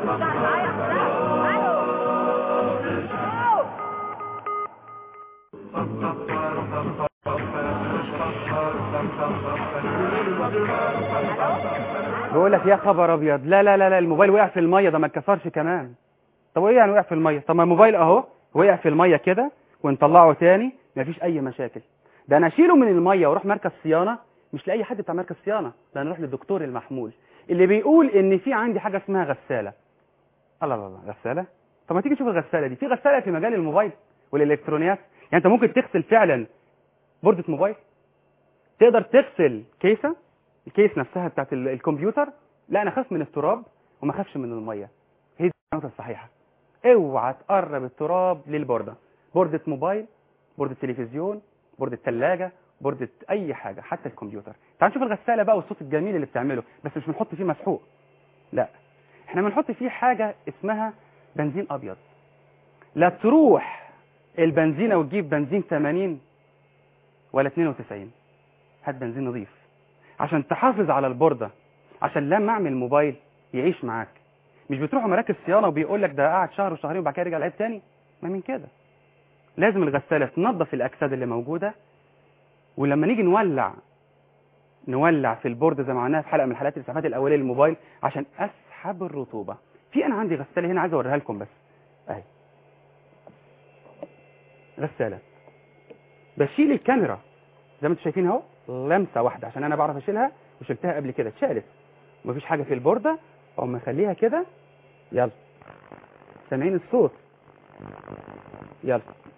بقول لك يا خبر ابيض لا لا لا لا الموبايل وقع في الميه ده ما اتكسرش كمان طب وايه يعني وقع في الميه طب ما الموبايل اهو وقع في الميه كده ونطلعه تاني مفيش اي مشاكل ده انا اشيله من الميه واروح مركز صيانه مش لاي حد بتاع مركز صيانه ده انا اروح للدكتور المحمول اللي بيقول ان في عندي حاجه اسمها غساله الله الله الله غساله طب ما تيجي تشوف الغساله دي في غساله في مجال الموبايل والالكترونيات يعني انت ممكن تغسل فعلا بوردة موبايل تقدر تغسل كيسه الكيس نفسها بتاعت ال- الكمبيوتر لا انا خاف من التراب وما خافش من الميه هي دي النقطه الصحيحه اوعى تقرب التراب للبورده بورده موبايل بورده تلفزيون بورده ثلاجه بورده اي حاجه حتى الكمبيوتر تعال نشوف الغساله بقى والصوت الجميل اللي بتعمله بس مش بنحط فيه مسحوق لا احنا بنحط فيه حاجه اسمها بنزين ابيض لا تروح البنزينه وتجيب بنزين 80 ولا 92 هات بنزين نظيف عشان تحافظ على البورده عشان لما اعمل موبايل يعيش معاك مش بتروحوا مراكز صيانه وبيقول لك ده قعد شهر وشهرين وبعد كده رجع لعيب تاني ما من كده لازم الغساله تنظف الاجساد اللي موجوده ولما نيجي نولع نولع في البورد زي ما عملناها في حلقه من حلقات الاسعافات الاوليه للموبايل عشان اسحب الرطوبه في انا عندي غساله هنا عايز اوريها لكم بس اهي غساله بشيل الكاميرا زي ما انتم شايفين اهو لمسه واحده عشان انا بعرف اشيلها وشلتها قبل كده اتشالت مفيش حاجه في البورده اقوم مخليها كده يلا سامعين الصوت يلا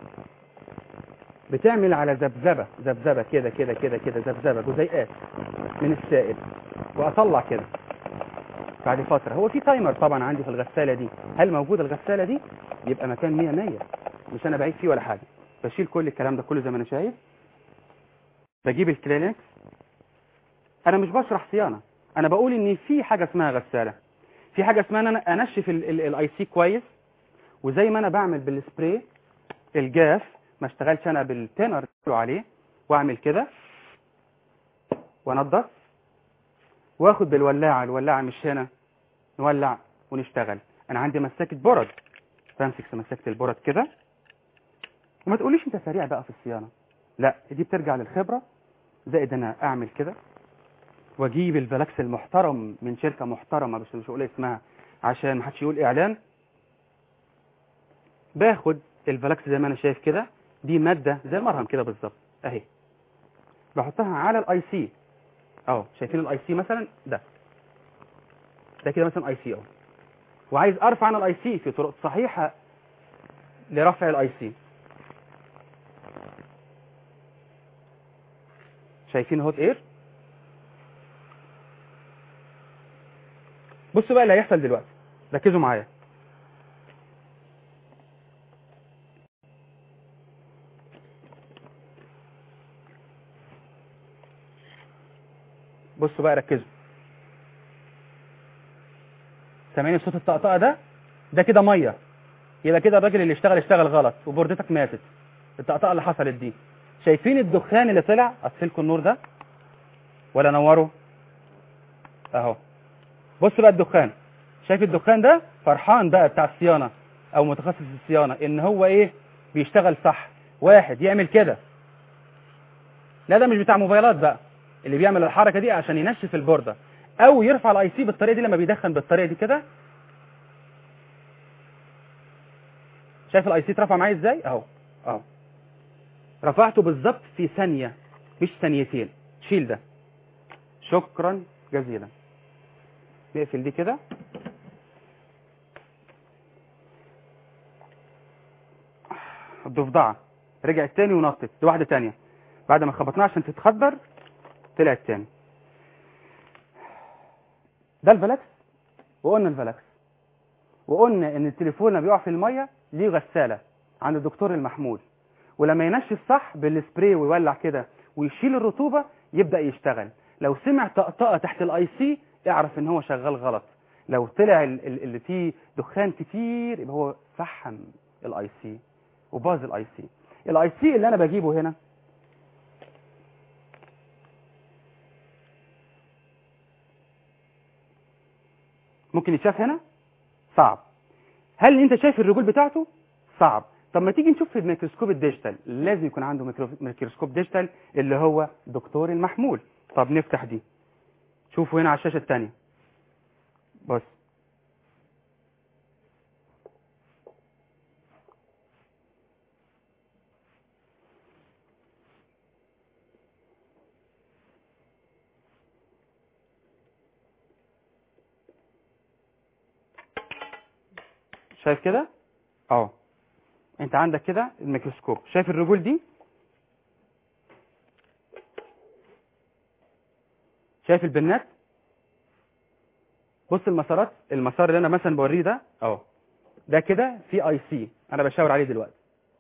بتعمل على ذبذبه ذبذبه كده كده كده كده ذبذبه جزيئات من السائل واطلع كده بعد فتره هو في تايمر طبعا عندي في الغساله دي هل موجوده الغساله دي يبقى مكان 100 100 مش انا بعيد فيه ولا حاجه بشيل كل الكلام ده كله زي ما انا شايف بجيب الكلينكس انا مش بشرح صيانه انا بقول ان في حاجه اسمها غساله في حاجه اسمها ان انا انشف الاي سي كويس وزي ما انا بعمل بالسبراي الجاف ما اشتغلش انا بالتنر عليه واعمل كده وانضف واخد بالولاعه الولاعه مش هنا نولع ونشتغل انا عندي مساكه برد بمسك في مساكه البرد كده وما تقوليش انت سريع بقى في الصيانه لا دي بترجع للخبره زائد انا اعمل كده واجيب الفلاكس المحترم من شركه محترمه بس مش هقول اسمها عشان محدش يقول اعلان باخد الفلاكس زي ما انا شايف كده دي ماده زي المرهم كده بالظبط اهي بحطها على الاي سي اهو شايفين الاي سي مثلا ده ده كده مثلا اي سي اهو وعايز ارفع انا الاي سي في طرق صحيحه لرفع الاي سي شايفين هوت اير بصوا بقى اللي هيحصل دلوقتي ركزوا معايا بصوا بقى ركزوا سامعين صوت الطقطقه ده ده كده ميه يبقى كده الراجل اللي اشتغل اشتغل غلط وبوردتك ماتت الطقطقه اللي حصلت دي شايفين الدخان اللي طلع اطفي لكم النور ده ولا انوره اهو بص بقى الدخان شايف الدخان ده فرحان بقى بتاع الصيانه او متخصص الصيانه ان هو ايه بيشتغل صح واحد يعمل كده لا ده مش بتاع موبايلات بقى اللي بيعمل الحركه دي عشان ينشف البورده او يرفع الاي سي بالطريقه دي لما بيدخن بالطريقه دي كده شايف الاي سي اترفع معايا ازاي اهو اهو رفعته بالظبط في ثانيه مش ثانيتين شيل ده شكرا جزيلا نقفل دي كده الضفدعه رجعت تاني ونطت دي واحده تانية بعد ما خبطناها عشان تتخدر طلعت تاني ده الفلاكس وقلنا الفلاكس وقلنا ان التليفون لما بيقع في الميه ليه غساله عند الدكتور المحمول ولما ينشف صح بالسبراي ويولع كده ويشيل الرطوبه يبدا يشتغل لو سمع طقطقه تحت الاي سي اعرف ان هو شغال غلط لو طلع ال- ال- اللي فيه دخان كتير يبقى هو فحم الاي سي وباظ الاي سي الاي سي اللي انا بجيبه هنا ممكن يتشاف هنا صعب هل انت شايف الرجول بتاعته صعب طب ما تيجي نشوف في الميكروسكوب الديجيتال لازم يكون عنده ميكرو- ميكروسكوب ديجيتال اللي هو دكتور المحمول طب نفتح دي شوفوا هنا على الشاشه الثانيه بص شايف كده اه انت عندك كده الميكروسكوب شايف الرجول دي شايف البنات بص المسارات المسار اللي انا مثلا بوريه ده اهو ده كده في اي سي انا بشاور عليه دلوقتي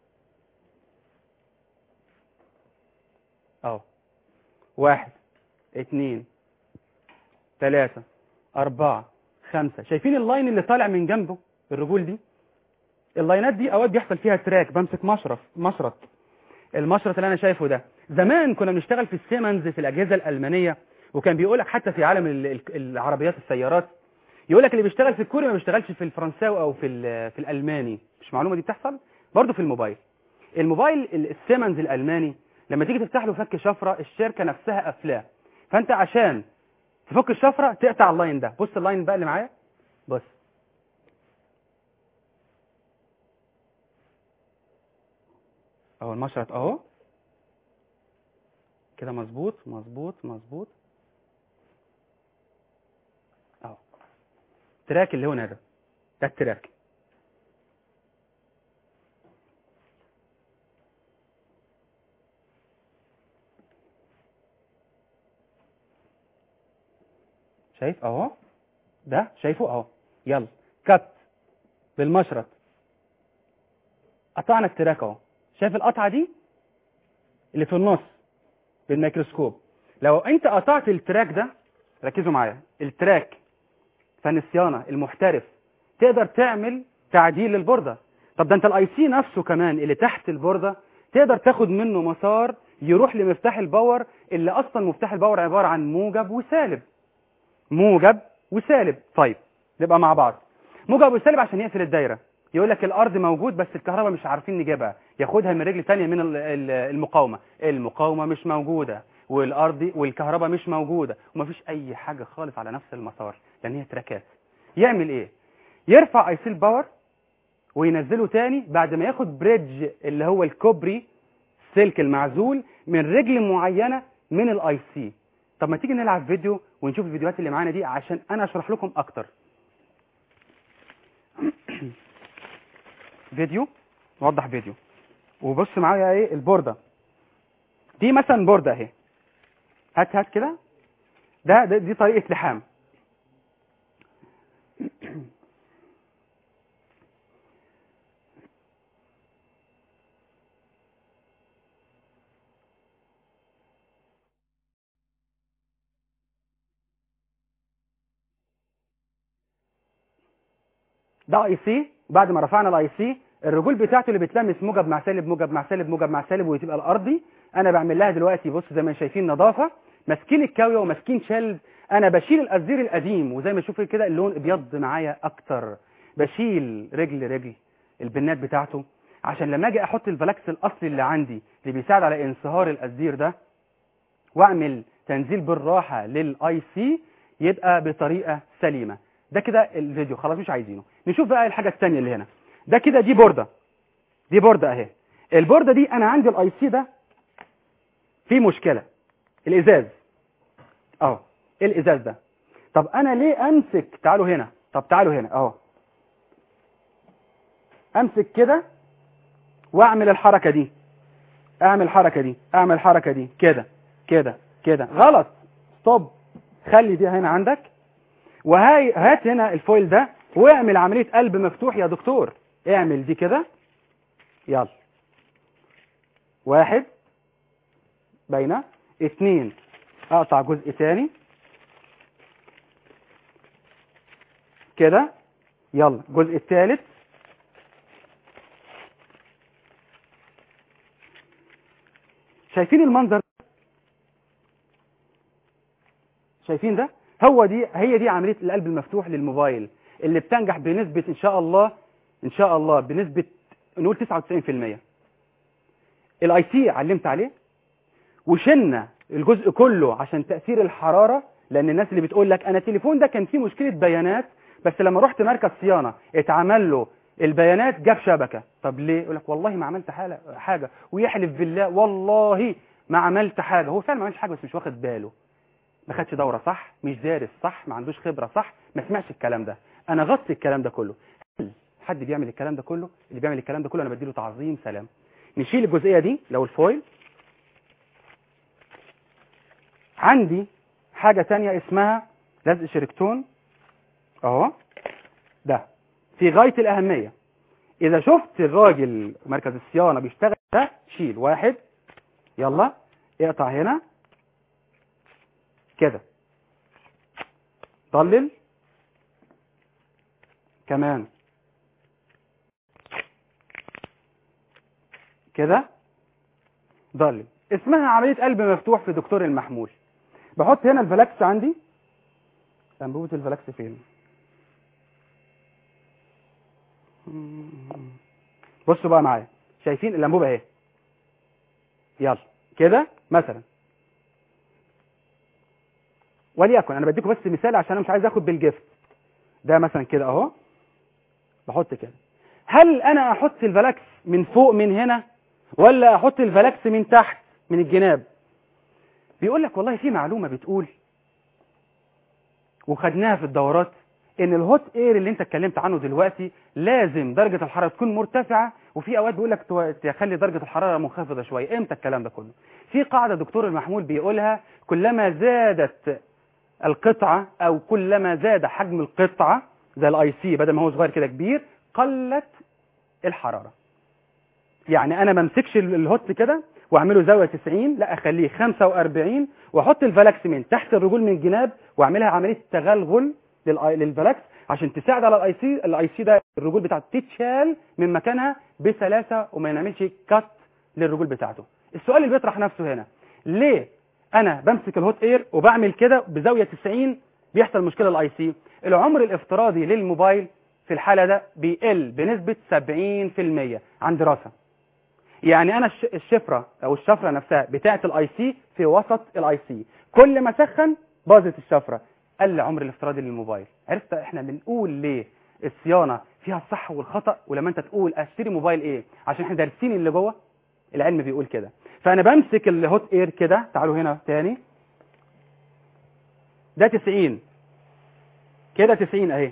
اهو واحد اتنين تلاتة أربعة خمسة شايفين اللاين اللي طالع من جنبه الرجول دي اللاينات دي اوقات بيحصل فيها تراك بمسك مشرف مشرط المشرط اللي انا شايفه ده زمان كنا بنشتغل في السيمنز في الاجهزه الالمانيه وكان بيقول لك حتى في عالم ال- ال- العربيات السيارات يقول لك اللي بيشتغل في الكوري ما بيشتغلش في الفرنساوي او في ال- في الالماني مش المعلومه دي بتحصل برضه في الموبايل الموبايل ال- السيمنز الالماني لما تيجي تفتح له فك شفره الشركه نفسها قافلاه فانت عشان تفك الشفره تقطع اللاين ده بص اللاين بقى اللي معايا بص اهو المشرط اهو كده مظبوط مظبوط مظبوط اهو تراك اللي هنا ده ده التراك شايف اهو ده شايفه اهو يلا كت بالمشرط قطعنا التراك اهو شايف القطعه دي اللي في النص بالميكروسكوب لو انت قطعت التراك ده ركزوا معايا التراك فن الصيانه المحترف تقدر تعمل تعديل للبورده طب ده انت الاي سي نفسه كمان اللي تحت البورده تقدر تاخد منه مسار يروح لمفتاح الباور اللي اصلا مفتاح الباور عباره عن موجب وسالب موجب وسالب طيب نبقى مع بعض موجب وسالب عشان يقفل الدايره يقول لك الارض موجود بس الكهرباء مش عارفين نجيبها ياخدها من رجل تانية من ال- ال- المقاومه المقاومه مش موجوده والارض والكهرباء مش موجوده ومفيش اي حاجه خالص على نفس المسار لان هي تراكات يعمل ايه يرفع اي سي الباور وينزله تاني بعد ما ياخد بريدج اللي هو الكوبري السلك المعزول من رجل معينه من الاي سي طب ما تيجي نلعب فيديو ونشوف الفيديوهات اللي معانا دي عشان انا اشرح لكم اكتر فيديو نوضح فيديو وبص معايا ايه البورده دي مثلا بورده اهي هات هات كده ده, ده دي طريقه لحام ده اي سي بعد ما رفعنا الاي سي الرجول بتاعته اللي بتلمس موجب مع سالب موجب مع سالب موجب مع سالب وتبقى الارضي انا بعمل لها دلوقتي بص زي ما شايفين نظافه ماسكين الكاويه وماسكين شلب انا بشيل الازير القديم وزي ما شوف كده اللون ابيض معايا اكتر بشيل رجل رجل البنات بتاعته عشان لما اجي احط الفلاكس الاصلي اللي عندي اللي بيساعد على انصهار الازير ده واعمل تنزيل بالراحه للاي سي يبقى بطريقه سليمه ده كده الفيديو خلاص مش عايزينه نشوف بقى الحاجه الثانيه اللي هنا ده كده دي بورده دي بورده اهي البورده دي انا عندي الاي سي ده فيه مشكله الازاز اهو ايه الازاز ده طب انا ليه امسك تعالوا هنا طب تعالوا هنا اهو امسك كده واعمل الحركه دي اعمل الحركه دي اعمل الحركه دي كده كده كده غلط ستوب خلي دي هنا عندك وهاي هات هنا الفويل ده واعمل عمليه قلب مفتوح يا دكتور اعمل دي كده يلا واحد باينه اتنين اقطع جزء تاني كده يلا الجزء الثالث شايفين المنظر شايفين ده هو دي هي دي عمليه القلب المفتوح للموبايل اللي بتنجح بنسبه ان شاء الله ان شاء الله بنسبه نقول 99% الاي سي علمت عليه وشلنا الجزء كله عشان تاثير الحراره لان الناس اللي بتقول لك انا التليفون ده كان فيه مشكله بيانات بس لما رحت مركز صيانه اتعمل له البيانات جاب شبكه طب ليه يقول لك والله ما عملت حاجه حاجه ويحلف بالله والله ما عملت حاجه هو فعلا ما عملش حاجه بس مش واخد باله ما خدش دوره صح مش دارس صح ما عندوش خبره صح ما سمعش الكلام ده انا غطي الكلام ده كله هل حد بيعمل الكلام ده كله اللي بيعمل الكلام ده كله انا بديله تعظيم سلام نشيل الجزئيه دي لو الفويل عندي حاجه تانية اسمها لزق شركتون اهو ده في غايه الاهميه اذا شفت الراجل مركز الصيانه بيشتغل ده شيل واحد يلا اقطع هنا كده ضلل كمان كده ضلل اسمها عملية قلب مفتوح في دكتور المحمول بحط هنا الفلاكس عندي انبوبة الفلاكس فين بصوا بقى معايا شايفين الانبوبة اهي يلا كده مثلا وليكن انا بديكم بس مثال عشان انا مش عايز اخد بالجفت ده مثلا كده اهو بحط كده هل انا احط الفلاكس من فوق من هنا ولا احط الفلاكس من تحت من الجناب بيقول لك والله في معلومه بتقول وخدناها في الدورات ان الهوت اير اللي انت اتكلمت عنه دلوقتي لازم درجه الحراره تكون مرتفعه وفي اوقات بيقول لك تخلي درجه الحراره منخفضه شويه امتى الكلام ده كله في قاعده دكتور المحمول بيقولها كلما زادت القطعه او كلما زاد حجم القطعه زي الاي سي بدل ما هو صغير كده كبير قلت الحراره يعني انا ما امسكش الهوت كده واعمله زاويه 90 لا اخليه 45 واحط الفلاكس من تحت الرجول من الجناب واعملها عمليه تغلغل للفلاكس عشان تساعد على الاي سي الاي سي ده الرجول بتاعته تتشال من مكانها بسلاسه وما ينعملش كات للرجول بتاعته السؤال اللي بيطرح نفسه هنا ليه انا بمسك الهوت اير وبعمل كده بزاويه 90 بيحصل مشكله الاي سي العمر الافتراضي للموبايل في الحاله ده بيقل بنسبه 70% عن دراسه يعني انا الشفره او الشفره نفسها بتاعه الاي سي في وسط الاي سي كل ما سخن باظت الشفره قل عمر الافتراضي للموبايل عرفت احنا بنقول ليه الصيانه فيها الصح والخطا ولما انت تقول اشتري موبايل ايه عشان احنا دارسين اللي جوه العلم بيقول كده فانا بمسك الهوت اير كده تعالوا هنا تاني ده 90 كده 90 اهي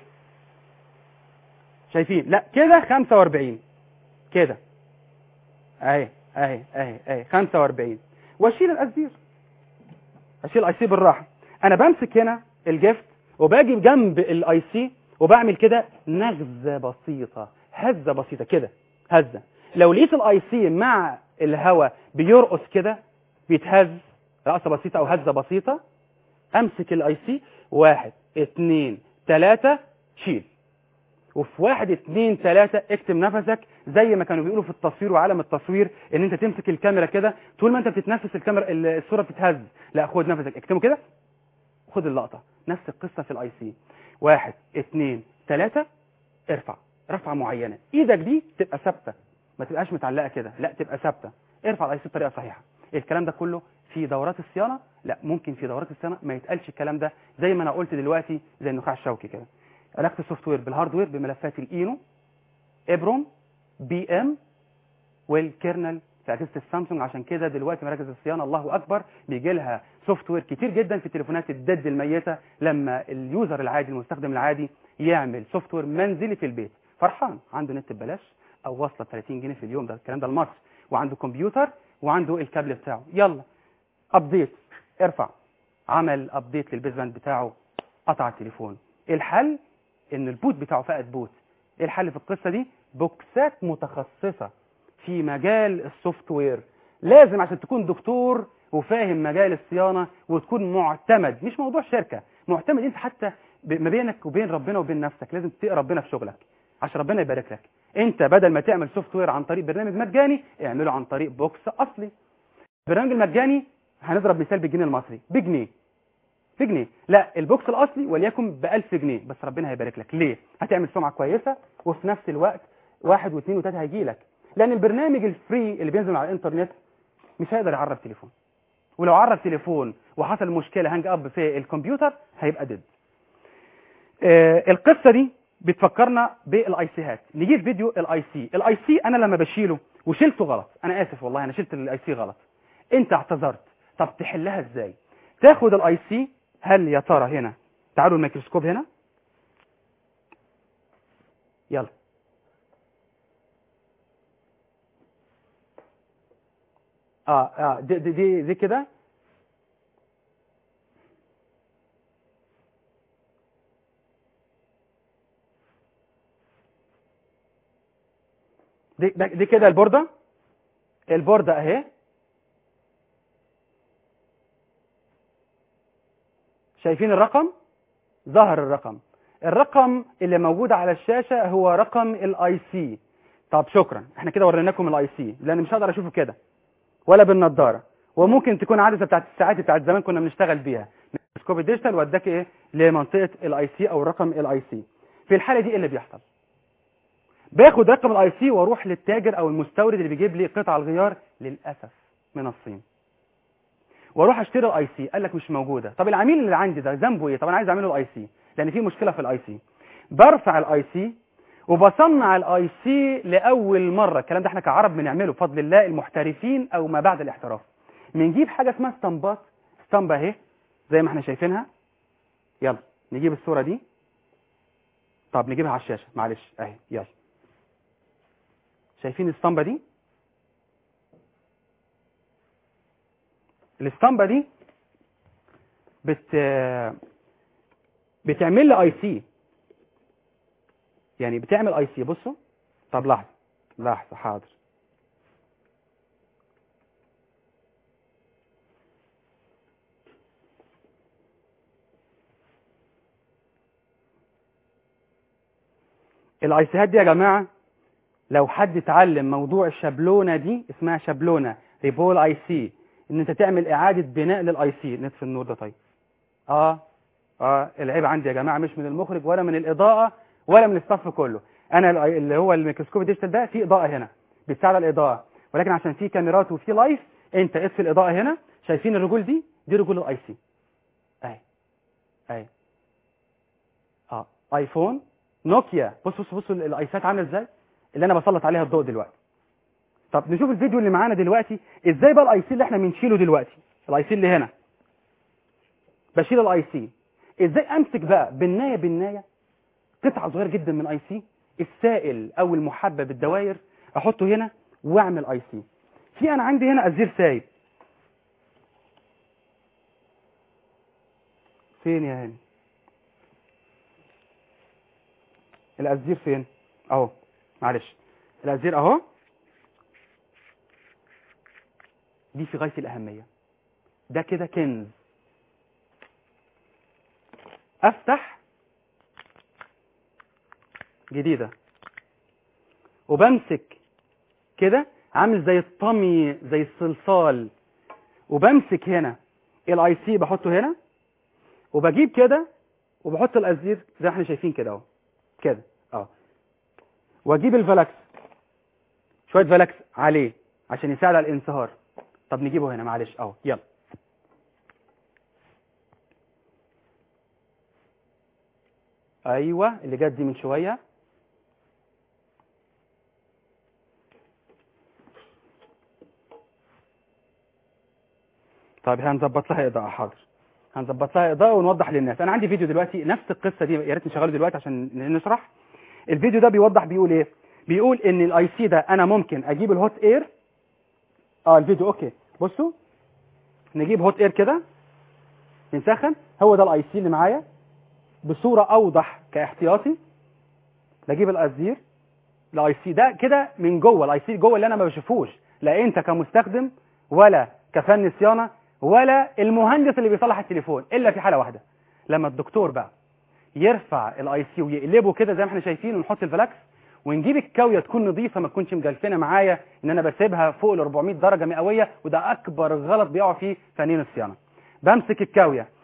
شايفين لا كده 45 كده اهي اهي اهي اهي 45 واشيل الازير اشيل الاي سي بالراحه انا بمسك هنا الجفت وباجي جنب الاي سي وبعمل كده نغزه بسيطه هزه بسيطه كده هزه لو لقيت الاي سي مع الهواء بيرقص كده بيتهز رقصه بسيطه او هزه بسيطه امسك الاي سي واحد اتنين تلاته شيل وفي واحد اتنين تلاتة اكتم نفسك زي ما كانوا بيقولوا في التصوير وعالم التصوير ان انت تمسك الكاميرا كده طول ما انت بتتنفس الكاميرا الصورة بتتهز لا خد نفسك اكتمه كده خد اللقطة نفس القصة في الاي سي واحد اتنين تلاتة ارفع رفعة معينة ايدك دي تبقى ثابتة ما تبقاش متعلقة كده لا تبقى ثابتة ارفع الاي سي بطريقة صحيحة الكلام ده كله في دورات الصيانة لا ممكن في دورات الصيانة ما يتقالش الكلام ده زي ما انا قلت دلوقتي زي النخاع الشوكي كده علاقه السوفت وير بالهاردوير بملفات الاينو ابروم بي ام والكيرنل في اجهزه السامسونج عشان كده دلوقتي مراكز الصيانه الله اكبر بيجي لها سوفت وير كتير جدا في التليفونات الدد الميته لما اليوزر العادي المستخدم العادي يعمل سوفت وير منزلي في البيت فرحان عنده نت ببلاش او وصله 30 جنيه في اليوم ده الكلام ده المصري وعنده كمبيوتر وعنده الكابل بتاعه يلا ابديت ارفع عمل ابديت للبيز باند بتاعه قطع التليفون الحل ان البوت بتاعه فقد بوت ايه الحل في القصه دي بوكسات متخصصه في مجال السوفت وير لازم عشان تكون دكتور وفاهم مجال الصيانه وتكون معتمد مش موضوع شركه معتمد انت حتى ما بينك وبين ربنا وبين نفسك لازم تتقي ربنا في شغلك عشان ربنا يبارك لك انت بدل ما تعمل سوفت وير عن طريق برنامج مجاني اعمله عن طريق بوكس اصلي البرنامج المجاني هنضرب مثال بالجنيه المصري بجنيه بجنيه لا البوكس الاصلي وليكن ب 1000 جنيه بس ربنا هيبارك لك ليه هتعمل سمعه كويسه وفي نفس الوقت واحد واثنين وثلاثه هيجي لك لان البرنامج الفري اللي بينزل على الانترنت مش هيقدر يعرف تليفون ولو عرف تليفون وحصل مشكله هانج اب في الكمبيوتر هيبقى ديد آه القصه دي بتفكرنا بالاي سيهات نجيب فيديو الاي سي الاي سي انا لما بشيله وشلته غلط انا اسف والله انا شلت الاي سي غلط انت اعتذرت طب تحلها ازاي تاخد الاي سي هل يا ترى هنا تعالوا الميكروسكوب هنا يلا اه اه دي دي دي, دي كده دي, ده- دي كده البوردة البوردة اهي شايفين الرقم ظهر الرقم الرقم اللي موجود على الشاشة هو رقم الاي سي طب شكرا احنا كده وريناكم الاي سي لان مش هقدر اشوفه كده ولا بالنضاره وممكن تكون عدسه بتاعت الساعات بتاعت زمان كنا بنشتغل بيها ميكروسكوب الديجيتال وداك ايه لمنطقه الاي سي او رقم الاي سي في الحاله دي ايه اللي بيحصل باخد رقم الاي سي واروح للتاجر او المستورد اللي بيجيب لي قطع الغيار للاسف من الصين واروح اشتري الاي سي قال لك مش موجوده طب العميل اللي عندي ده ذنبه ايه طب انا عايز اعمله الاي سي لان في مشكله في الاي سي برفع الاي سي وبصنع الاي سي لاول مره الكلام ده احنا كعرب بنعمله بفضل الله المحترفين او ما بعد الاحتراف بنجيب حاجه اسمها اسطمبات اسطمبه اهي زي ما احنا شايفينها يلا نجيب الصوره دي طب نجيبها على الشاشه معلش اهي يلا شايفين الاسطمبه دي الاسطمبه دي بت بتعمل لي اي سي يعني بتعمل اي سي بصوا طب لحظه لحظه حاضر الاي سيهات دي يا جماعه لو حد اتعلم موضوع الشابلونه دي اسمها شابلونه ريبول اي سي ان انت تعمل اعاده بناء للاي سي نطفي النور ده طيب اه اه العيب عندي يا جماعه مش من المخرج ولا من الاضاءه ولا من الصف كله انا ال- اللي هو الميكروسكوب الديجيتال ده فيه اضاءه هنا بتساعد على الاضاءه ولكن عشان فيه كاميرات وفيه لايف انت اطفي الاضاءه هنا شايفين الرجول دي دي رجول الاي سي اهي اهي اه ايفون نوكيا بص بص بصوا الايسات عامله ازاي اللي انا بسلط عليها الضوء دلوقتي طب نشوف الفيديو اللي معانا دلوقتي ازاي بقى الاي سي اللي احنا بنشيله دلوقتي الاي سي اللي هنا بشيل الاي سي ازاي امسك بقى بالنايه بالنايه قطعه صغيره جدا من اي سي السائل او المحبب الدوائر احطه هنا واعمل اي سي في انا عندي هنا ازير سايب فين يا هاني الازير فين اهو معلش الازير اهو دي في غايه الاهميه ده كده كنز افتح جديده وبمسك كده عامل زي الطمي زي الصلصال وبمسك هنا الاي سي بحطه هنا وبجيب كده وبحط الازير زي ما احنا شايفين كده اهو كده اه واجيب الفلاكس شويه فلاكس عليه عشان يساعد على الانصهار طب نجيبه هنا معلش اهو يلا ايوه اللي جت دي من شويه طيب هنظبط لها اضاءه حاضر هنظبط لها اضاءه ونوضح للناس انا عندي فيديو دلوقتي نفس القصه دي يا ريت نشغله دلوقتي عشان نشرح الفيديو ده بيوضح بيقول ايه بيقول ان الاي سي ده انا ممكن اجيب الهوت اير اه الفيديو اوكي بصوا نجيب هوت اير كده نسخن هو ده الاي سي اللي معايا بصوره اوضح كاحتياطي بجيب الازير الاي سي ده كده من جوه الاي سي جوه اللي انا ما بشوفوش لا انت كمستخدم ولا كفني صيانه ولا المهندس اللي بيصلح التليفون الا في حاله واحده لما الدكتور بقى يرفع الاي سي ويقلبه كده زي ما احنا شايفين ونحط الفلاكس ونجيب الكاويه تكون نظيفه ما تكونش مجلفنه معايا ان انا بسيبها فوق ال 400 درجه مئويه وده اكبر غلط بيقعوا فيه فنيين الصيانه بمسك الكاويه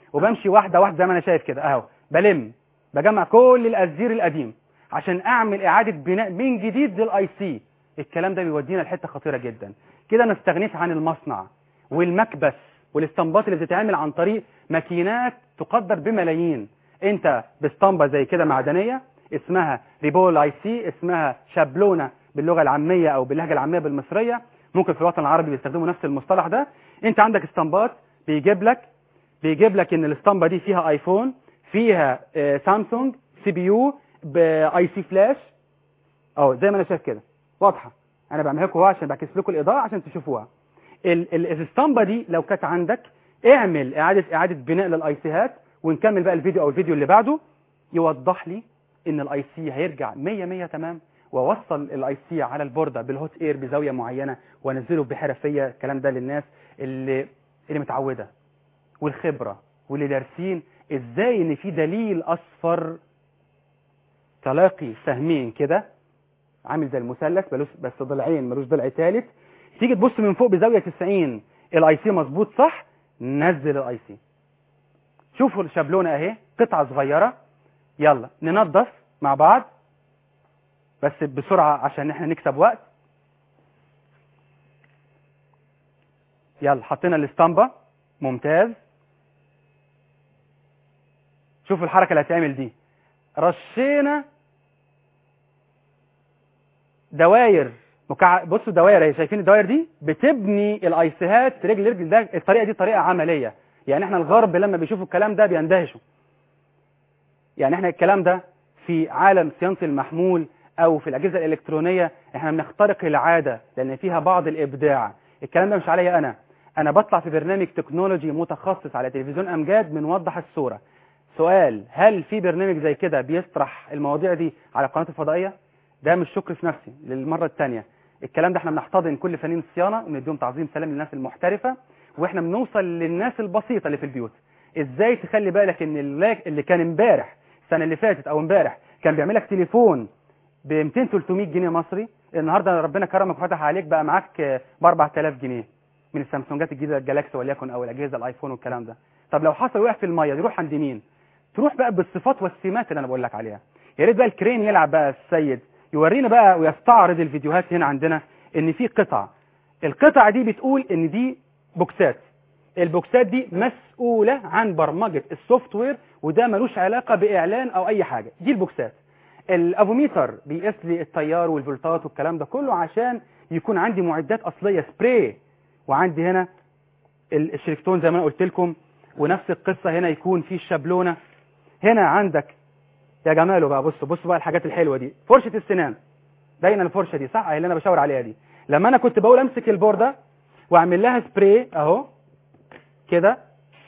وبمشي واحده واحده زي ما انا شايف كده اهو بلم بجمع كل الازير القديم عشان اعمل اعاده بناء من جديد للاي سي الكلام ده بيودينا لحته خطيره جدا كده انا استغنيت عن المصنع والمكبس والاستنباط اللي بتتعمل عن طريق ماكينات تقدر بملايين انت باسطمبه زي كده معدنيه اسمها ريبول اي سي اسمها شابلونه باللغه العاميه او باللهجه العاميه بالمصريه ممكن في الوطن العربي بيستخدموا نفس المصطلح ده انت عندك اسطمبات بيجيب لك بيجيب لك ان الاسطمبه دي فيها ايفون فيها آه، سامسونج سي بي يو باي سي فلاش اه زي ما انا شايف كده واضحه انا بعملها لكم عشان بعكس لكم الاضاءه عشان تشوفوها ال- ال- الاسطمبه دي لو كانت عندك اعمل اعاده اعاده بناء للاي سيهات ونكمل بقى الفيديو او الفيديو اللي بعده يوضح لي ان الاي سي هيرجع 100 100 تمام واوصل الاي سي على البورده بالهوت اير بزاويه معينه وانزله بحرفيه الكلام ده للناس اللي اللي متعوده والخبره واللي دارسين ازاي ان في دليل اصفر تلاقي سهمين كده عامل زي المثلث ملوش بس ضلعين ملوش ضلع ثالث تيجي تبص من فوق بزاويه 90 الاي سي مظبوط صح نزل الاي سي شوفوا الشابلونه اهي قطعه صغيره يلا ننظف مع بعض بس بسرعه عشان احنا نكسب وقت يلا حطينا الاسطمبه ممتاز شوفوا الحركه اللي هتعمل دي رشينا دواير مكع... بصوا دواير اهي شايفين الدواير دي بتبني الايسيهات رجل رجل ده الطريقه دي طريقه عمليه يعني احنا الغرب لما بيشوفوا الكلام ده بيندهشوا يعني احنا الكلام ده في عالم صيانه المحمول او في الاجهزه الالكترونيه احنا بنخترق العاده لان فيها بعض الابداع الكلام ده مش عليا انا انا بطلع في برنامج تكنولوجي متخصص على تلفزيون امجاد بنوضح الصوره سؤال هل في برنامج زي كده بيطرح المواضيع دي على القناه الفضائيه ده مش شكر في نفسي للمره الثانيه الكلام ده احنا بنحتضن كل فنانين الصيانه ونديهم تعظيم سلام للناس المحترفه واحنا بنوصل للناس البسيطه اللي في البيوت ازاي تخلي بالك ان اللي اللي كان امبارح السنه اللي فاتت او امبارح كان بيعمل لك تليفون ب 200 300 جنيه مصري النهارده ربنا كرمك وفتح عليك بقى معاك ب 4000 جنيه من السامسونجات الجديده الجالاكسي وليكن او الاجهزه الايفون والكلام ده طب لو حصل وقع في الميه يروح عند مين تروح بقى بالصفات والسمات اللي انا بقول لك عليها يا ريت بقى الكرين يلعب بقى السيد يورينا بقى ويستعرض الفيديوهات هنا عندنا ان في قطع القطع دي بتقول ان دي بوكسات البوكسات دي مسؤولة عن برمجة السوفت وير وده ملوش علاقة بإعلان أو أي حاجة دي البوكسات الأفوميتر بيقيس لي التيار والفولتات والكلام ده كله عشان يكون عندي معدات أصلية سبراي وعندي هنا ال- الشريكتون زي ما أنا قلت لكم ونفس القصة هنا يكون في الشابلونة هنا عندك يا جماله بقى بصوا بصوا بقى الحاجات الحلوة دي فرشة السنان باينه الفرشه دي صح اللي انا بشاور عليها دي لما انا كنت بقول امسك البورده واعمل لها سبراي اهو كده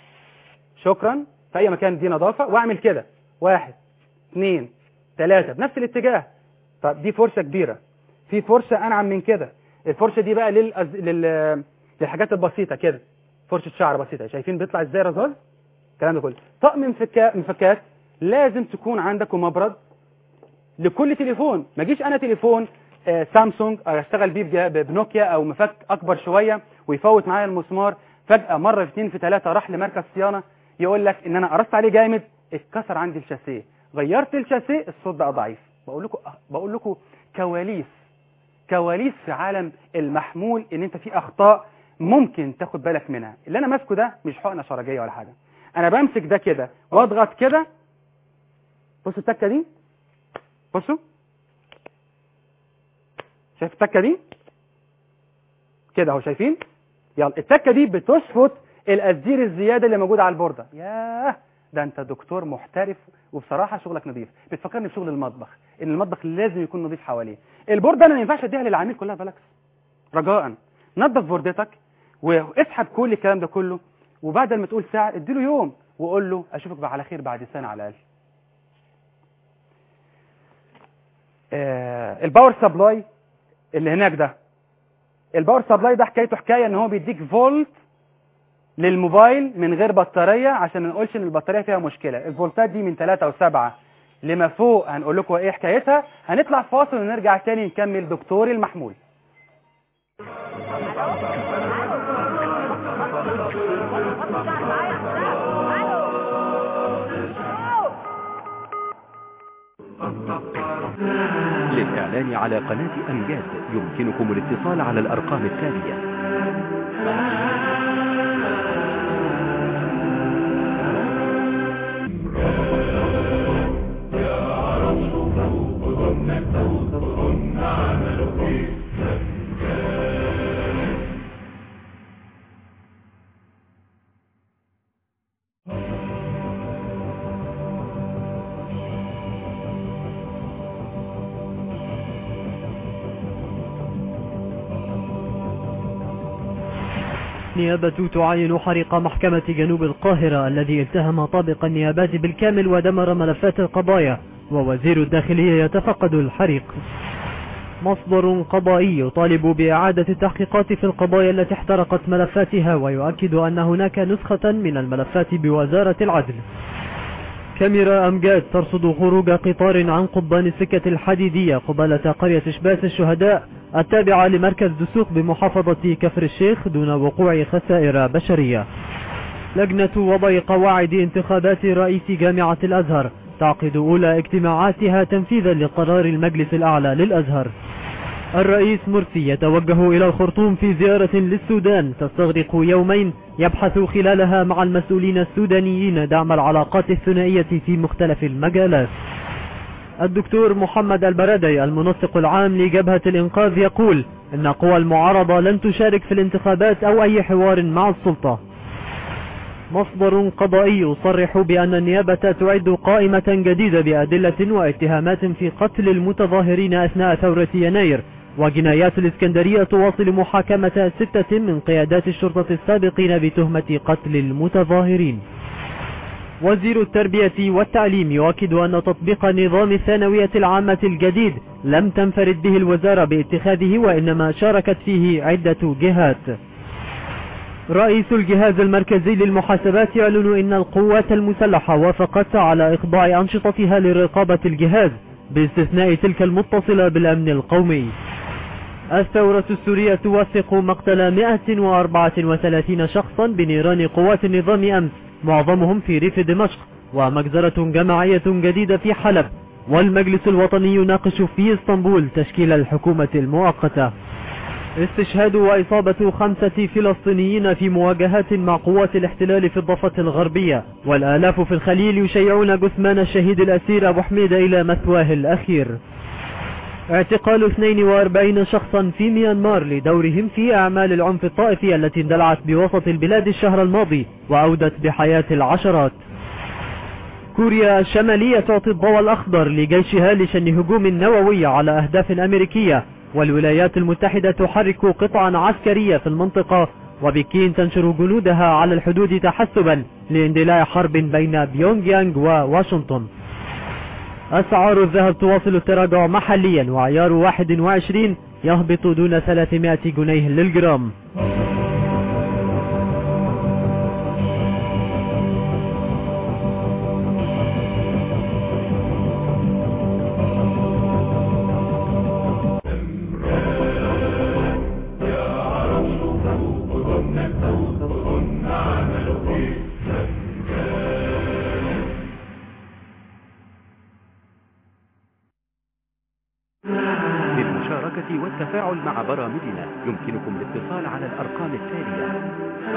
شكرا في اي مكان دي نظافه واعمل كده واحد اثنين ثلاثه بنفس الاتجاه طب دي فرشه كبيره في فرشه انعم من كده الفرشه دي بقى للأز... لل... للحاجات البسيطه كده فرشه شعر بسيطه شايفين بيطلع ازاي رذاذ الكلام ده كله طقم مفكا... مفكات لازم تكون عندك مبرد لكل تليفون ما اجيش انا تليفون آه، سامسونج آه، اشتغل بيه بجا- بنوكيا او مفك اكبر شويه ويفوت معايا المسمار فجاه مره في اثنين في ثلاثه راح لمركز صيانه يقول لك ان انا قرصت عليه جامد اتكسر عندي الشاسيه غيرت الشاسيه الصوت بقى ضعيف بقول لكم بقول لكم كواليس كواليس في عالم المحمول ان انت في اخطاء ممكن تاخد بالك منها اللي انا ماسكه ده مش حقنه شرجيه ولا حاجه انا بمسك ده كده واضغط كده بصوا التكه دي بصوا شايف التكه دي كده اهو شايفين يلا التكه دي بتشفط الازير الزياده اللي موجود على البورده ياه ده انت دكتور محترف وبصراحه شغلك نظيف بتفكرني بشغل المطبخ ان المطبخ لازم يكون نظيف حواليه البورده انا ما ينفعش اديها للعميل كلها بالعكس رجاء نظف بوردتك واسحب كل الكلام ده كله وبعد ما تقول ساعه اديله يوم وقول له اشوفك بقى على خير بعد سنه على الاقل آه، الباور سبلاي اللي هناك ده الباور سبلاي ده حكايته حكايه ان هو بيديك فولت للموبايل من غير بطاريه عشان ما نقولش ان البطاريه فيها مشكله الفولتات دي من 3 و7 لما فوق هنقول لكم ايه حكايتها هنطلع فاصل ونرجع تاني نكمل دكتور المحمول للإعلان على قناة أمجاد يمكنكم الاتصال على الأرقام التالية نيابة تعاين حريق محكمة جنوب القاهرة الذي التهم طابق النيابات بالكامل ودمر ملفات القضايا ووزير الداخلية يتفقد الحريق مصدر قضائي يطالب بإعادة التحقيقات في القضايا التي احترقت ملفاتها ويؤكد أن هناك نسخة من الملفات بوزارة العدل كاميرا أمجاد ترصد خروج قطار عن قضبان السكة الحديدية قبالة قرية شباس الشهداء التابعة لمركز دسوق بمحافظة كفر الشيخ دون وقوع خسائر بشرية لجنة وضع قواعد انتخابات رئيس جامعة الأزهر تعقد أولى اجتماعاتها تنفيذا لقرار المجلس الأعلى للأزهر الرئيس مرسي يتوجه إلى الخرطوم في زيارة للسودان تستغرق يومين يبحث خلالها مع المسؤولين السودانيين دعم العلاقات الثنائية في مختلف المجالات الدكتور محمد البرادي المنسق العام لجبهة الإنقاذ يقول إن قوى المعارضة لن تشارك في الانتخابات أو أي حوار مع السلطة مصدر قضائي يصرح بأن النيابة تعد قائمة جديدة بأدلة واتهامات في قتل المتظاهرين أثناء ثورة يناير وجنايات الإسكندرية تواصل محاكمة ستة من قيادات الشرطة السابقين بتهمة قتل المتظاهرين وزير التربية والتعليم يؤكد أن تطبيق نظام الثانوية العامة الجديد لم تنفرد به الوزارة باتخاذه وإنما شاركت فيه عدة جهات رئيس الجهاز المركزي للمحاسبات يعلن إن القوات المسلحة وافقت على إخضاع أنشطتها لرقابة الجهاز باستثناء تلك المتصلة بالأمن القومي الثورة السورية توثق مقتل 134 شخصا بنيران قوات النظام أمس معظمهم في ريف دمشق ومجزرة جماعية جديدة في حلب والمجلس الوطني يناقش في اسطنبول تشكيل الحكومة المؤقتة استشهاد وإصابة خمسة فلسطينيين في مواجهات مع قوات الاحتلال في الضفة الغربية والآلاف في الخليل يشيعون جثمان الشهيد الأسير أبو حميد إلى مثواه الأخير اعتقال 42 شخصا في ميانمار لدورهم في أعمال العنف الطائفي التي اندلعت بوسط البلاد الشهر الماضي وأودت بحياة العشرات كوريا الشمالية تعطي الضوء الأخضر لجيشها لشن هجوم نووي على أهداف أمريكية والولايات المتحدة تحرك قطعا عسكرية في المنطقة وبكين تنشر جنودها على الحدود تحسبا لاندلاع حرب بين بيونغ يانغ وواشنطن أسعار الذهب تواصل التراجع محليا وعيار 21 يهبط دون 300 جنيه للجرام للمشاركة والتفاعل مع برامجنا يمكنكم الاتصال على الأرقام التالية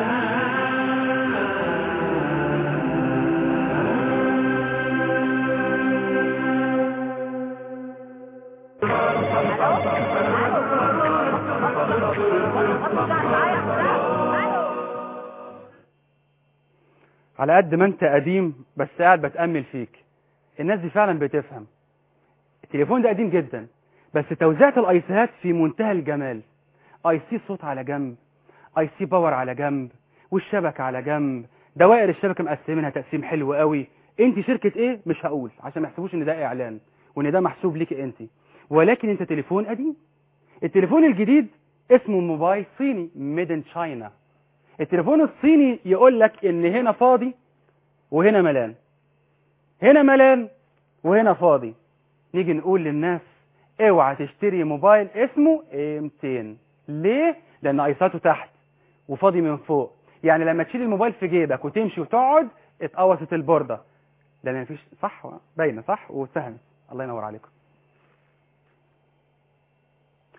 على قد ما انت قديم بس قاعد بتأمل فيك الناس دي فعلا بتفهم التليفون ده قديم جدا بس توزيعة الايسيهات في منتهى الجمال اي سي صوت على جنب اي سي باور على جنب والشبكة على جنب دوائر الشبكة مقسمينها تقسيم حلو قوي انت شركة ايه مش هقول عشان ما يحسبوش ان ده اعلان وان ده محسوب ليكي انت ولكن انت تليفون قديم التليفون الجديد اسمه موبايل صيني ميد ان تشاينا التليفون الصيني يقول لك ان هنا فاضي وهنا ملان هنا ملان وهنا فاضي نيجي نقول للناس اوعى تشتري موبايل اسمه ايه 200 ليه لان ايساته تحت وفاضي من فوق يعني لما تشيل الموبايل في جيبك وتمشي وتقعد اتقوست البورده لان مفيش صح باينه صح وسهمت الله ينور عليكم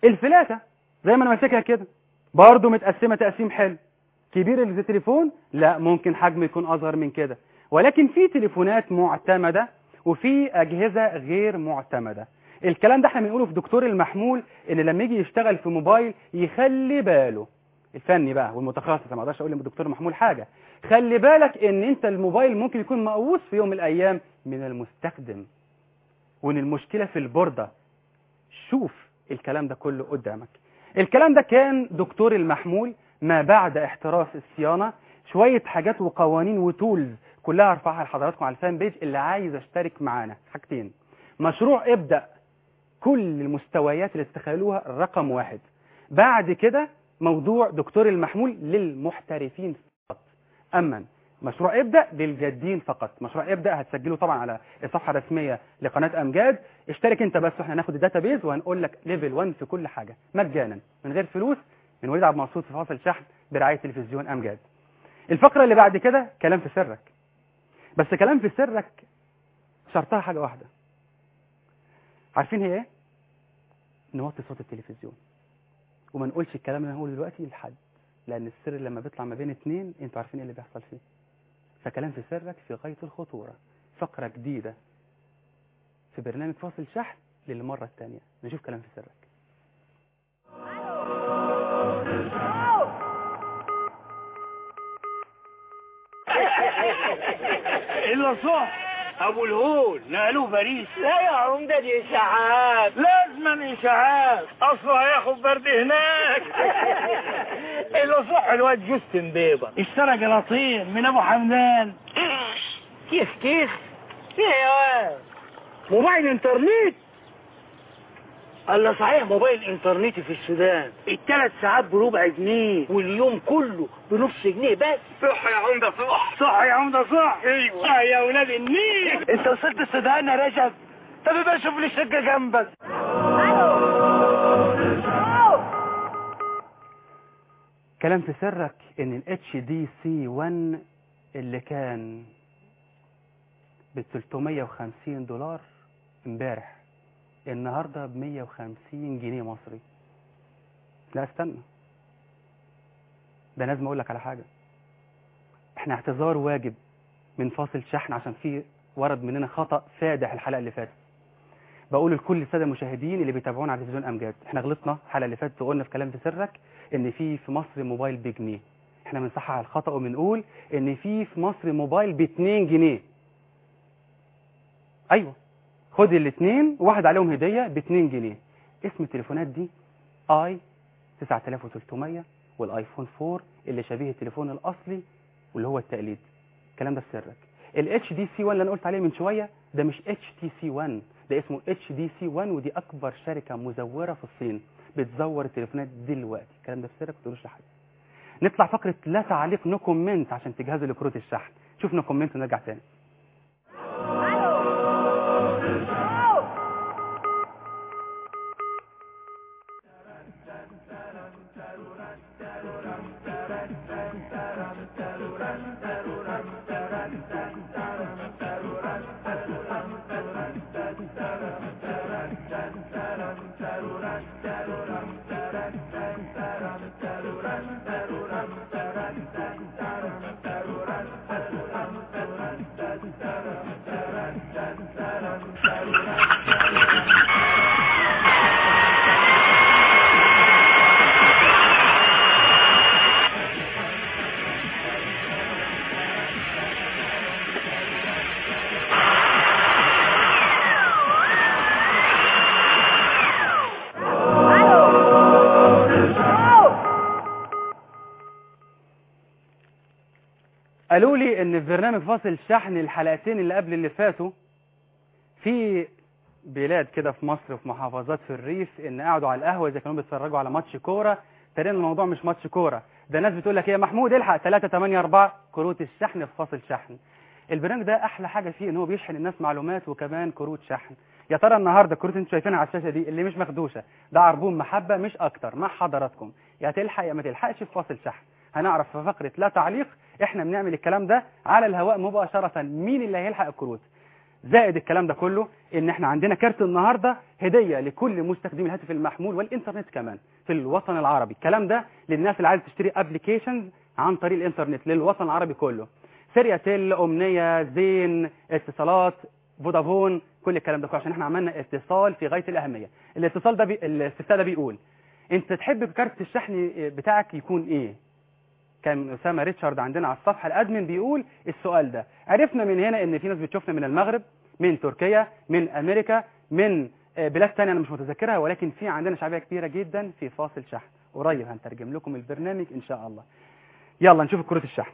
الفلاتة زي ما انا ماسكها كده برضه متقسمة تقسيم حلو كبير التليفون لا ممكن حجمه يكون اصغر من كده ولكن في تليفونات معتمدة وفي اجهزة غير معتمدة الكلام ده احنا بنقوله في دكتور المحمول ان لما يجي يشتغل في موبايل يخلي باله الفني بقى والمتخصص ما اقدرش اقول للدكتور محمول حاجه خلي بالك ان انت الموبايل ممكن يكون مقوس في يوم من الايام من المستخدم وان المشكله في البورده شوف الكلام ده كله قدامك الكلام ده كان دكتور المحمول ما بعد احتراف الصيانه شويه حاجات وقوانين وتولز كلها ارفعها لحضراتكم على الفان بيج اللي عايز اشترك معانا حاجتين مشروع ابدا كل المستويات اللي تتخيلوها رقم واحد بعد كده موضوع دكتور المحمول للمحترفين فقط أما مشروع ابدأ للجادين فقط مشروع ابدأ هتسجله طبعا على الصفحة الرسمية لقناة أمجاد اشترك انت بس واحنا هناخد الداتابيز وهنقول لك ليفل 1 في كل حاجة مجانا من غير فلوس من وليد عبد المقصود في فاصل شحن برعاية تلفزيون أمجاد الفقرة اللي بعد كده كلام في سرك بس كلام في سرك شرطها حاجة واحدة عارفين هي ايه؟ نوطي صوت التلفزيون وما نقولش الكلام اللي انا هقوله دلوقتي لحد لان السر لما بيطلع ما بين اتنين انتوا عارفين ايه اللي بيحصل فيه فكلام في سرك في غايه الخطوره فقره جديده في برنامج فاصل شحن للمره الثانيه نشوف كلام في سرك الا صح ابو الهول نقلوه باريس لا يا عمدة دي إشاعات لازما اشاعات اصله هياخد برد هناك الا صح الواد جوستن بيبر اشترى جلاطين من ابو حمدان كيف كيف فيها يا واد موبايل انترنت الله صحيح موبايل انترنتي في السودان الثلاث ساعات بربع جنيه واليوم كله بنص جنيه بس صح يا عمده صح صح يا عمده صح ايوه صح يا ولاد النيل انت وصلت السودان يا رجب طب يبقى شوف لي شقة جنبك كلام في سرك ان الاتش دي سي 1 اللي كان ب 350 دولار امبارح النهارده ب 150 جنيه مصري لا استنى ده لازم اقول لك على حاجه احنا اعتذار واجب من فاصل شحن عشان في ورد مننا خطا فادح الحلقه اللي فاتت بقول لكل الساده المشاهدين اللي بيتابعونا على تلفزيون امجاد احنا غلطنا الحلقه اللي فاتت وقلنا في كلام في سرك ان في في مصر موبايل بجنيه احنا بنصحح الخطا وبنقول ان في في مصر موبايل ب 2 جنيه ايوه خد الاثنين واحد عليهم هديه ب 2 جنيه اسم التليفونات دي اي 9300 والايفون 4 اللي شبيه التليفون الاصلي واللي هو التقليد الكلام ده في سرك الاتش دي سي 1 اللي انا قلت عليه من شويه ده مش اتش تي سي 1 ده اسمه اتش دي سي 1 ودي اكبر شركه مزوره في الصين بتزور التليفونات دلوقتي الكلام ده في سرك ما تقولوش لحد نطلع فقره لا تعليق نو كومنت عشان تجهزوا لكروت الشحن شوف نو كومنت ونرجع تاني قالوا لي ان في برنامج فاصل شحن الحلقتين اللي قبل اللي فاتوا في بلاد كده في مصر وفي محافظات في الريف ان قعدوا على القهوه اذا كانوا بيتفرجوا على ماتش كوره تقريبا الموضوع مش ماتش كوره ده ناس بتقول لك ايه يا محمود الحق 3 8 4 كروت الشحن في فاصل شحن البرنامج ده احلى حاجه فيه ان هو بيشحن الناس معلومات وكمان كروت شحن يا ترى النهارده الكروت اللي انتوا شايفينها على الشاشه دي اللي مش مخدوشه ده عربون محبه مش اكتر مع حضراتكم يا تلحق يا ما تلحقش في فاصل شحن هنعرف في فقره لا تعليق احنا بنعمل الكلام ده على الهواء مباشره مين اللي هيلحق الكروت زائد الكلام ده كله ان احنا عندنا كارت النهارده هديه لكل مستخدمي الهاتف المحمول والانترنت كمان في الوطن العربي الكلام ده للناس اللي عايزه تشتري ابلكيشنز عن طريق الانترنت للوطن العربي كله سيرياتيل امنيه زين اتصالات فودافون كل الكلام ده كله عشان احنا عملنا اتصال في غايه الاهميه الاتصال ده بي... الاستفتاء ده بيقول انت تحب كارت الشحن بتاعك يكون ايه كان اسامه ريتشارد عندنا على الصفحه الادمن بيقول السؤال ده عرفنا من هنا ان في ناس بتشوفنا من المغرب من تركيا من امريكا من آه، بلاد تانية انا مش متذكرها ولكن في عندنا شعبيه كبيره جدا في فاصل شحن قريب هنترجم لكم البرنامج ان شاء الله يلا نشوف كروت الشحن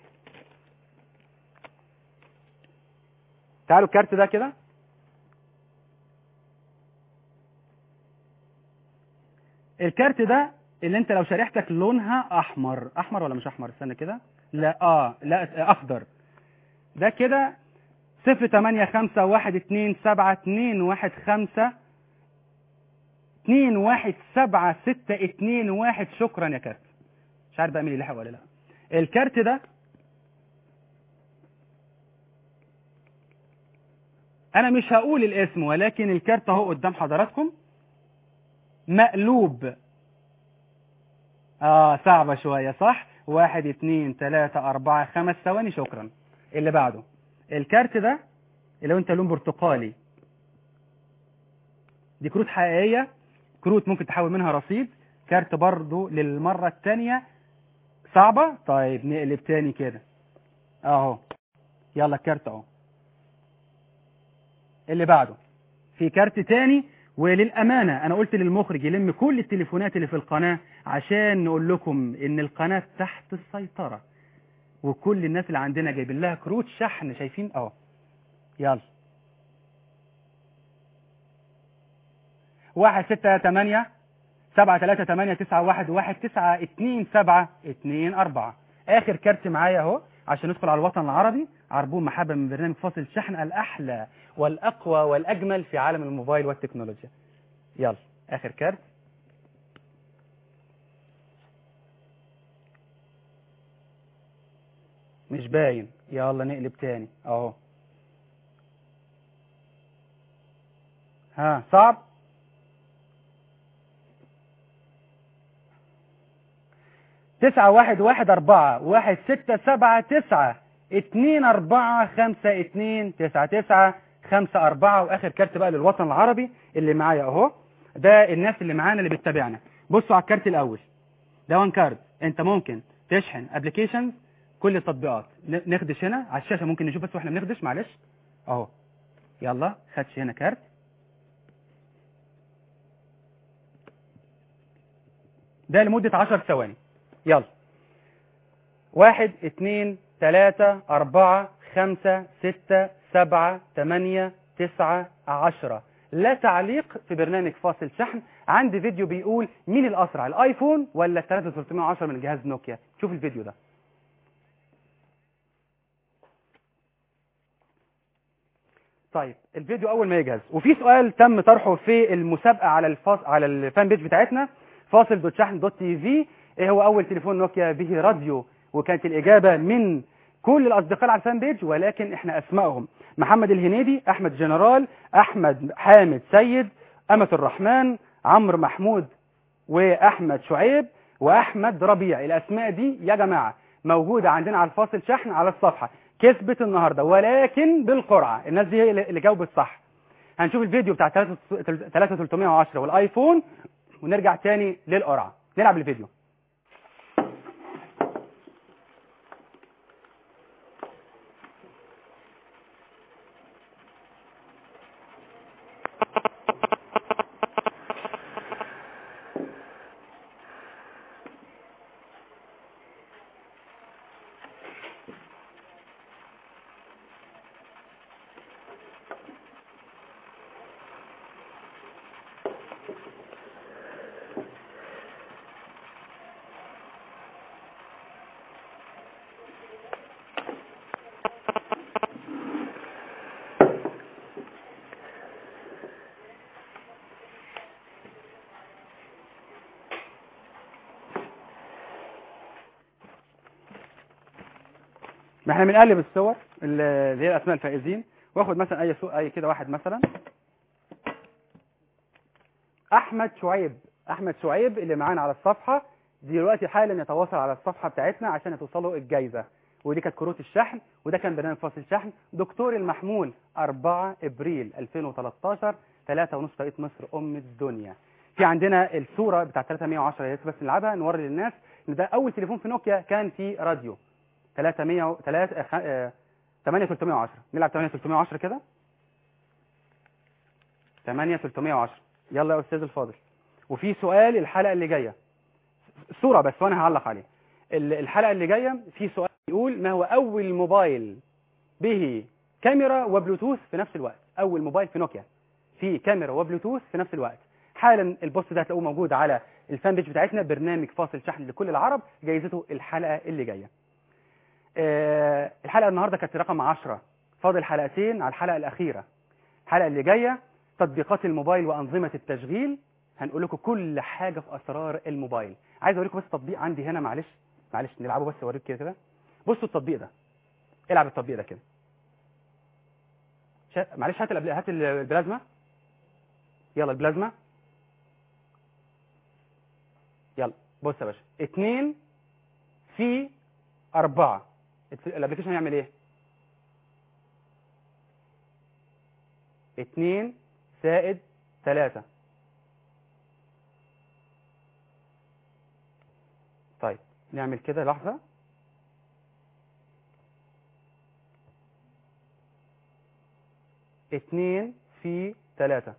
تعالوا الكارت ده كده الكارت ده اللي انت لو شريحتك لونها احمر احمر ولا مش احمر استنى كده لا اه لا آه، اخضر ده كده صفر تمانية خمسة واحد اتنين سبعة اتنين واحد خمسة اتنين واحد سبعة ستة اتنين واحد شكرا يا كارت مش عارف بقى مين اللي لحق ولا لا الكارت ده انا مش هقول الاسم ولكن الكارت اهو قدام حضراتكم مقلوب اه صعبة شوية صح واحد اتنين تلاتة اربعة خمس ثواني شكرا اللي بعده الكارت ده اللي هو انت لون برتقالي دي كروت حقيقية كروت ممكن تحول منها رصيد كارت برضو للمرة التانية صعبة طيب نقلب تاني كده اهو يلا الكارت اهو اللي بعده في كارت تاني وللأمانة أنا قلت للمخرج يلم كل التليفونات اللي في القناة عشان نقول لكم إن القناة تحت السيطرة وكل الناس اللي عندنا جايبين لها كروت شحن شايفين أهو يلا واحد ستة تمانية سبعة تلاتة تمانية تسعة واحد واحد تسعة اتنين سبعة اتنين أربعة آخر كارت معايا أهو عشان ندخل على الوطن العربي عربون محبة من برنامج فاصل شحن الأحلى والأقوى والأجمل في عالم الموبايل والتكنولوجيا يلا آخر كارت مش باين يلا نقلب تاني اهو ها صعب تسعة واحد واحد أربعة واحد ستة سبعة تسعة اتنين أربعة خمسة اتنين تسعة تسعة خمسة أربعة وآخر كارت بقى للوطن العربي اللي معايا أهو ده الناس اللي معانا اللي بتتابعنا بصوا على الكارت الأول ده وان كارد أنت ممكن تشحن ابلكيشنز كل التطبيقات ن- نخدش هنا على الشاشة ممكن نشوف بس واحنا بنخدش معلش أهو يلا خدش هنا كارت ده لمدة عشر ثواني يلا واحد اتنين تلاتة أربعة خمسة ستة سبعة تمانية تسعة عشرة لا تعليق في برنامج فاصل شحن عندي فيديو بيقول مين الأسرع الآيفون ولا 3310 من جهاز نوكيا شوف الفيديو ده طيب الفيديو اول ما يجهز وفي سؤال تم طرحه في المسابقه على الفاص... على الفان بيج بتاعتنا فاصل دوت شحن دوت تي في ايه هو اول تليفون نوكيا به راديو وكانت الاجابه من كل الاصدقاء على الفان بيج ولكن احنا اسمائهم محمد الهنيدي احمد جنرال احمد حامد سيد امة الرحمن عمرو محمود واحمد شعيب واحمد ربيع الاسماء دي يا جماعه موجوده عندنا على الفاصل شحن على الصفحه كسبت النهارده ولكن بالقرعه الناس دي هي اللي جاوبت صح هنشوف الفيديو بتاع 3310 والايفون ونرجع تاني للقرعه نلعب الفيديو ما احنا بنقلب الصور اللي هي اسماء الفائزين واخد مثلا اي سوق اي كده واحد مثلا احمد شعيب احمد شعيب اللي معانا على الصفحه دلوقتي حالا يتواصل على الصفحه بتاعتنا عشان توصله الجايزه ودي كانت كروت الشحن وده كان برنامج فاصل شحن دكتور المحمول 4 ابريل 2013 3 ونص توقيت مصر ام الدنيا في عندنا الصوره بتاعت 310 يا ريت بس نلعبها نوري للناس ان ده اول تليفون في نوكيا كان فيه راديو 300 3 8310 نلعب 8310 كده 8310 يلا يا استاذ الفاضل وفي سؤال الحلقه اللي جايه صوره بس وانا هعلق عليه ال- الحلقه اللي جايه في سؤال يقول ما هو اول موبايل به كاميرا وبلوتوث في نفس الوقت اول موبايل في نوكيا فيه كاميرا وبلوتوث في نفس الوقت حالا البوست ده هتلاقوه موجود على الفان بيج بتاعتنا برنامج فاصل شحن لكل العرب جايزته الحلقه اللي جايه آه، الحلقه النهارده كانت رقم 10 فاضل حلقتين على الحلقه الاخيره الحلقه اللي جايه تطبيقات الموبايل وانظمه التشغيل هنقول لكم كل حاجه في اسرار الموبايل عايز اوريكم بس تطبيق عندي هنا معلش معلش نلعبه بس اوريك كده كده بصوا التطبيق ده العب التطبيق ده كده شا... معلش هات الأبل... هات ال- البلازما يلا البلازما يلا بص يا باشا اتنين في أربعة الت- الابلكيشن هيعمل ايه اتنين زائد تلاتة طيب نعمل كده لحظة اتنين في تلاتة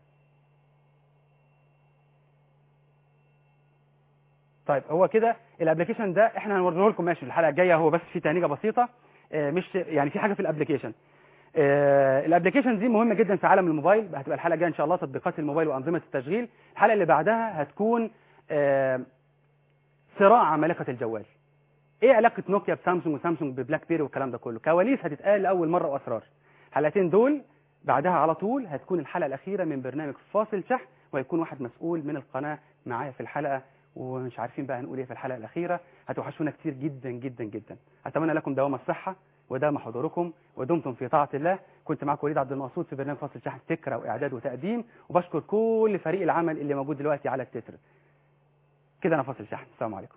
طيب هو كده الابلكيشن ده احنا هنوريه لكم ماشي الحلقه الجايه هو بس في تهنيجه بسيطه آه، مش يعني في حاجه في الابلكيشن آه، الابلكيشن دي مهمه جدا في عالم الموبايل هتبقى الحلقه الجايه ان شاء الله تطبيقات الموبايل وانظمه التشغيل الحلقه اللي بعدها هتكون آه، صراع عمالقه الجوال ايه علاقه نوكيا بسامسونج وسامسونج ببلاك بيري والكلام ده كله كواليس هتتقال لاول مره واسرار الحلقتين دول بعدها على طول هتكون الحلقه الاخيره من برنامج فاصل شحن وهيكون واحد مسؤول من القناه معايا في الحلقه ومش عارفين بقى هنقول ايه في الحلقه الاخيره هتوحشونا كتير جدا جدا جدا اتمنى لكم دوام الصحه ودام حضوركم ودمتم في طاعه الله كنت معكم وليد عبد المقصود في برنامج فاصل شحن فكره واعداد وتقديم وبشكر كل فريق العمل اللي موجود دلوقتي على التتر كده انا فاصل شحن السلام عليكم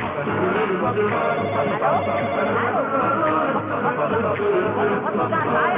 Hello?